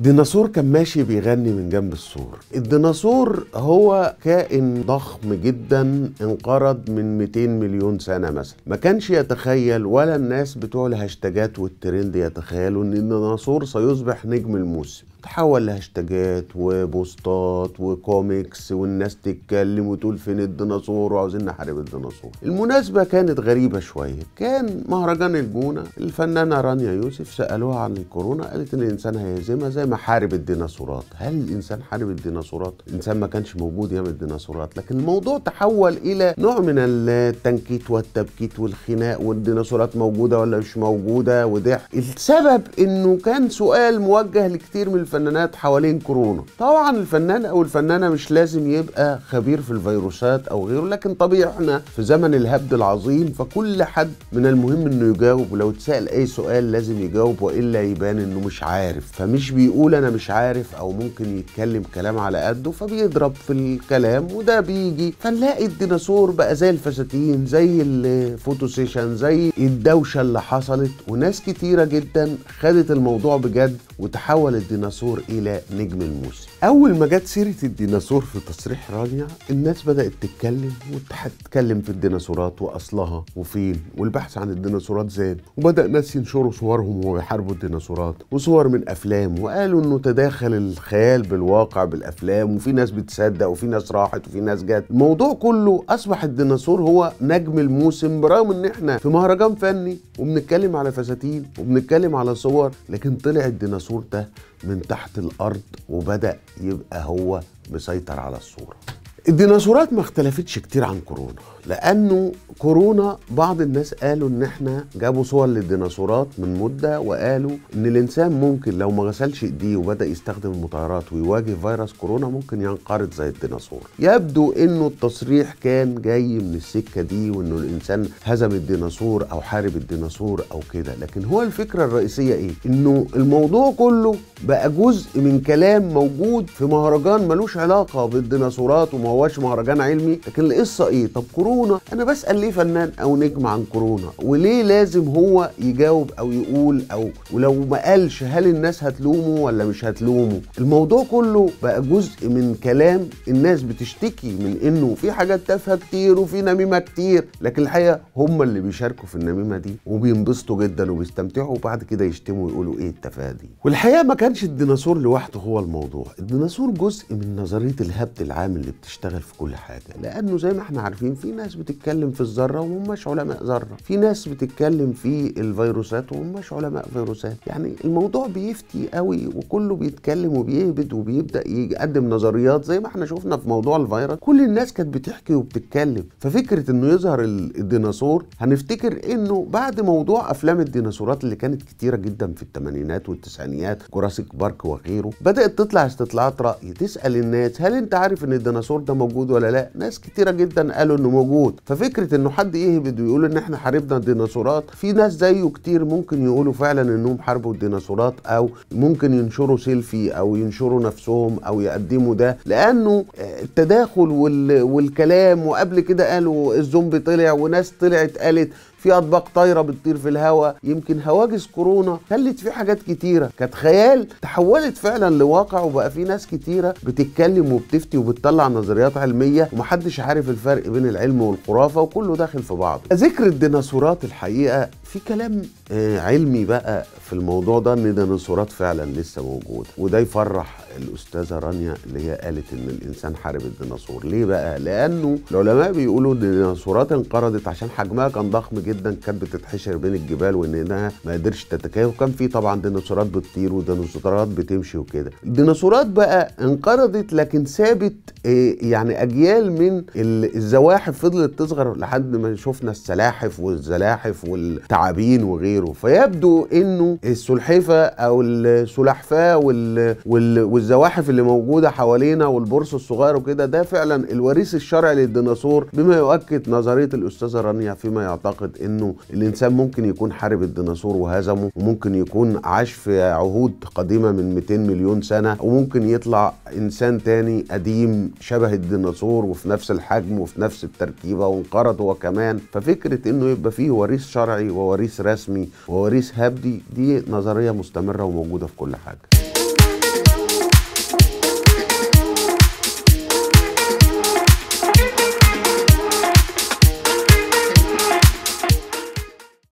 ديناصور كان ماشي بيغني من جنب السور الديناصور هو كائن ضخم جدا انقرض من 200 مليون سنة مثلا ما كانش يتخيل ولا الناس بتوع الهاشتاجات والترند يتخيلوا ان الديناصور سيصبح نجم الموسم تحول لهاشتاجات وبوستات وكوميكس والناس تتكلم وتقول فين الديناصور وعاوزين نحارب الديناصور المناسبة كانت غريبة شوية كان مهرجان الجونة الفنانة رانيا يوسف سألوها عن الكورونا قالت ان الانسان هيهزمها زي ما حارب الديناصورات هل الانسان حارب الديناصورات الانسان ما كانش موجود يوم الديناصورات لكن الموضوع تحول الى نوع من التنكيت والتبكيت والخناق والديناصورات موجودة ولا مش موجودة وضحك السبب انه كان سؤال موجه لكتير من الفنانات حوالين كورونا طبعا الفنان او الفنانة مش لازم يبقى خبير في الفيروسات او غيره لكن طبيعي احنا في زمن الهبد العظيم فكل حد من المهم انه يجاوب ولو اتسال اي سؤال لازم يجاوب والا يبان انه مش عارف فمش بيقول انا مش عارف او ممكن يتكلم كلام على قده فبيضرب في الكلام وده بيجي فنلاقي الديناصور بقى زي الفساتين زي الفوتو سيشن زي الدوشه اللي حصلت وناس كتيره جدا خدت الموضوع بجد وتحول الديناصور الى نجم الموسم اول ما جت سيره الديناصور في تصريح رانيا الناس بدات تتكلم وتتكلم في الديناصورات واصلها وفين والبحث عن الديناصورات زاد وبدا ناس ينشروا صورهم وهو بيحاربوا الديناصورات وصور من افلام وقالوا انه تداخل الخيال بالواقع بالافلام وفي ناس بتصدق وفي ناس راحت وفي ناس جت الموضوع كله اصبح الديناصور هو نجم الموسم برغم ان احنا في مهرجان فني وبنتكلم على فساتين وبنتكلم على صور لكن طلع الديناصور ده من تحت الارض وبدا يبقى هو مسيطر على الصوره الديناصورات ما اختلفتش كتير عن كورونا لانه كورونا بعض الناس قالوا ان احنا جابوا صور للديناصورات من مده وقالوا ان الانسان ممكن لو ما غسلش ايديه وبدا يستخدم المطهرات ويواجه فيروس كورونا ممكن ينقرض زي الديناصور يبدو انه التصريح كان جاي من السكه دي وانه الانسان هزم الديناصور او حارب الديناصور او كده لكن هو الفكره الرئيسيه ايه انه الموضوع كله بقى جزء من كلام موجود في مهرجان ملوش علاقه بالديناصورات وما هواش مهرجان علمي لكن القصه ايه طب كورونا انا بسال ليه فنان او نجم عن كورونا وليه لازم هو يجاوب او يقول او ولو ما قالش هل الناس هتلومه ولا مش هتلومه الموضوع كله بقى جزء من كلام الناس بتشتكي من انه في حاجات تافهه كتير وفي نميمه كتير لكن الحقيقه هم اللي بيشاركوا في النميمه دي وبينبسطوا جدا وبيستمتعوا وبعد كده يشتموا ويقولوا ايه التفاهه دي والحقيقه ما كانش الديناصور لوحده هو الموضوع الديناصور جزء من نظريه الهبد العام اللي بتشتغل في كل حاجه لانه زي ما احنا عارفين في ناس بتتكلم في الذره ومش علماء ذره في ناس بتتكلم في الفيروسات ومش علماء فيروسات يعني الموضوع بيفتي قوي وكله بيتكلم وبيهبد وبيبدا يقدم نظريات زي ما احنا شفنا في موضوع الفيروس كل الناس كانت بتحكي وبتتكلم ففكره انه يظهر الديناصور هنفتكر انه بعد موضوع افلام الديناصورات اللي كانت كتيره جدا في الثمانينات والتسعينيات جوراسيك بارك وغيره بدات تطلع استطلاعات راي تسال الناس هل انت عارف ان الديناصور ده موجود ولا لا ناس كتيره جدا قالوا انه موجود ففكره انه حد يهبد ويقول ان احنا حاربنا الديناصورات في ناس زيه كتير ممكن يقولوا فعلا انهم حاربوا الديناصورات او ممكن ينشروا سيلفي او ينشروا نفسهم او يقدموا ده لانه التداخل وال... والكلام وقبل كده قالوا الزومبي طلع وناس طلعت قالت في اطباق طايره بتطير في الهواء يمكن هواجس كورونا خلت في حاجات كتيره كانت خيال تحولت فعلا لواقع وبقى في ناس كتيره بتتكلم وبتفتي وبتطلع نظريات علميه ومحدش عارف الفرق بين العلم والخرافه وكله داخل في بعض ذكر الديناصورات الحقيقه في كلام علمي بقى في الموضوع ده ان الديناصورات فعلا لسه موجوده وده يفرح الاستاذه رانيا اللي هي قالت ان الانسان حارب الديناصور ليه بقى لانه العلماء بيقولوا ان الديناصورات انقرضت عشان حجمها كان ضخم جدا كانت بتتحشر بين الجبال وانها ما قدرش تتكيف وكان في طبعا ديناصورات بتطير وديناصورات بتمشي وكده الديناصورات بقى انقرضت لكن سابت يعني اجيال من الزواحف فضلت تصغر لحد ما شفنا السلاحف والزلاحف والتعابين وغيره فيبدو انه السلحفه او السلحفاه وال... وال... والزواحف اللي موجوده حوالينا والبرص الصغير وكده ده فعلا الوريث الشرعي للديناصور بما يؤكد نظريه الاستاذه رانيا فيما يعتقد انه الانسان ممكن يكون حارب الديناصور وهزمه وممكن يكون عاش في عهود قديمه من 200 مليون سنه وممكن يطلع انسان تاني قديم شبه الديناصور وفي نفس الحجم وفي نفس التركيبه وانقرض هو كمان ففكره انه يبقى فيه وريث شرعي ووريث رسمي ووريث هبدي دي نظريه مستمره وموجوده في كل حاجه